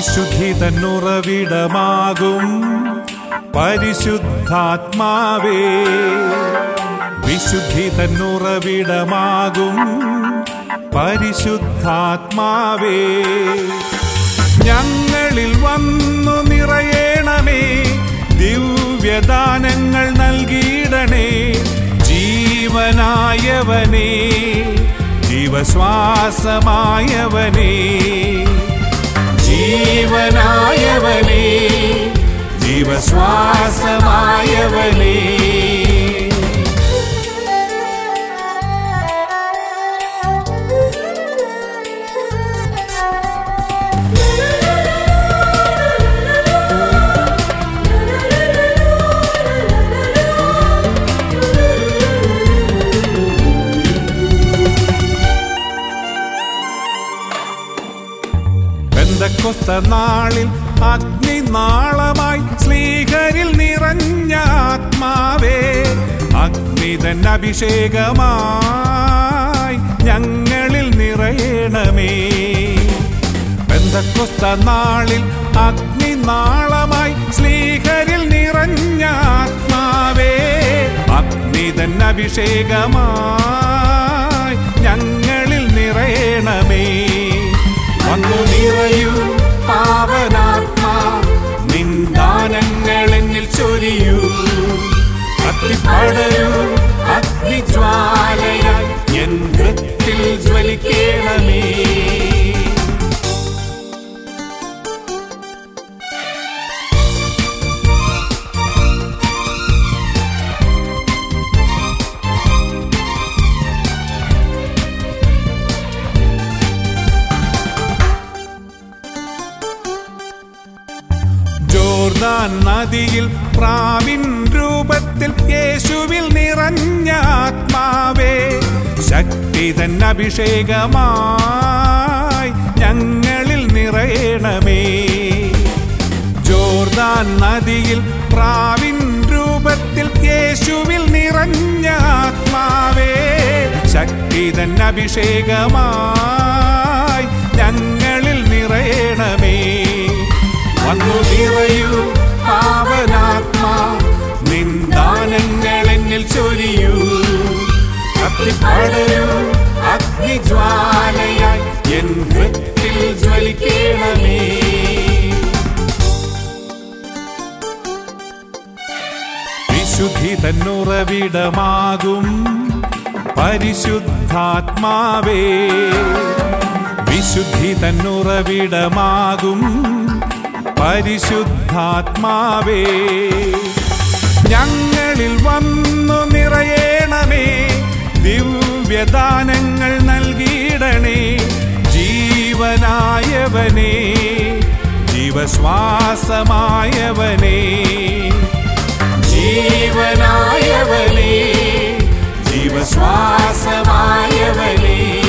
വിശുദ്ധി തന്നുറവിടമാകും പരിശുദ്ധാത്മാവേ വിശുദ്ധി തന്നുറവിടമാകും പരിശുദ്ധാത്മാവേ ഞങ്ങളിൽ വന്നു നിറയണമേ ദിവ്യദാനങ്ങൾ നൽകിയിടണേ ജീവനായവനേ ജീവശ്വാസമായവനേ ജീവനായവനേ ജീവശ്വാസമായവനേ പെന്തക്കൊസ്ത നാളിൽ അഗ്നി നാളമായി സ്ലീഹരിൽ നിറഞ്ഞ ആത്മാവേ അഗ്നിതൻ അഭിഷേകമായി ഞങ്ങളിൽ നിറയണമേ പെന്തക്കൊസ്ത നാളിൽ അഗ്നി നാളമായി സ്ലീഹരിൽ നിറഞ്ഞ ആത്മാവേ അഗ്നിതൻ അഭിഷേകമായി ഞങ്ങളിൽ നിറയണമേ വന്നു നിറയൂ പാവനാത്മാ നിന്ദാനങ്ങൾ എന്നിൽ ചൊരിയൂ കത്തിപ്പടരൂ അഗ്നിജ്വാലയായി എൻ വൃത്തിൽ ജ്വലിക്കേണമേ ജോർദാൻ നദിയിൽ പ്രാവിൻ രൂപത്തിൽ യേശുവിൽ നിറഞ്ഞ ആത്മാവേ ശക്തിതൻ അഭിഷേകമായി ഞങ്ങളിൽ നിറയണമേ ജോർദാൻ നദിയിൽ പ്രാവിൻ രൂപത്തിൽ യേശുവിൽ നിറഞ്ഞ ആത്മാവേ ശക്തിതൻ അഭിഷേകമായി ഞങ്ങളിൽ നിറയണമേ വന്നു നിറയൂ പാവനാത്മാ നിന്ദാനങ്ങൾ എന്നിൽ ചൊരിയൂ കത്തിപ്പടരൂ അഗ്നിജ്വാലയായി എൻ വൃത്തിൽ ജ്വലിക്കേണമേ വിശുദ്ധി തന്നുറവിടമാകും പരിശുദ്ധാത്മാവേ വിശുദ്ധി തന്നുറവിടമാകും പരിശുദ്ധാത്മാവേ ഞങ്ങളിൽ വന്നു നിറയണമേ ദിവ്യദാനങ്ങൾ നൽകിയിടണേ ജീവനായവനേ ജീവശ്വാസമായവനേ ജീവനായവനേ ജീവശ്വാസമായവനേ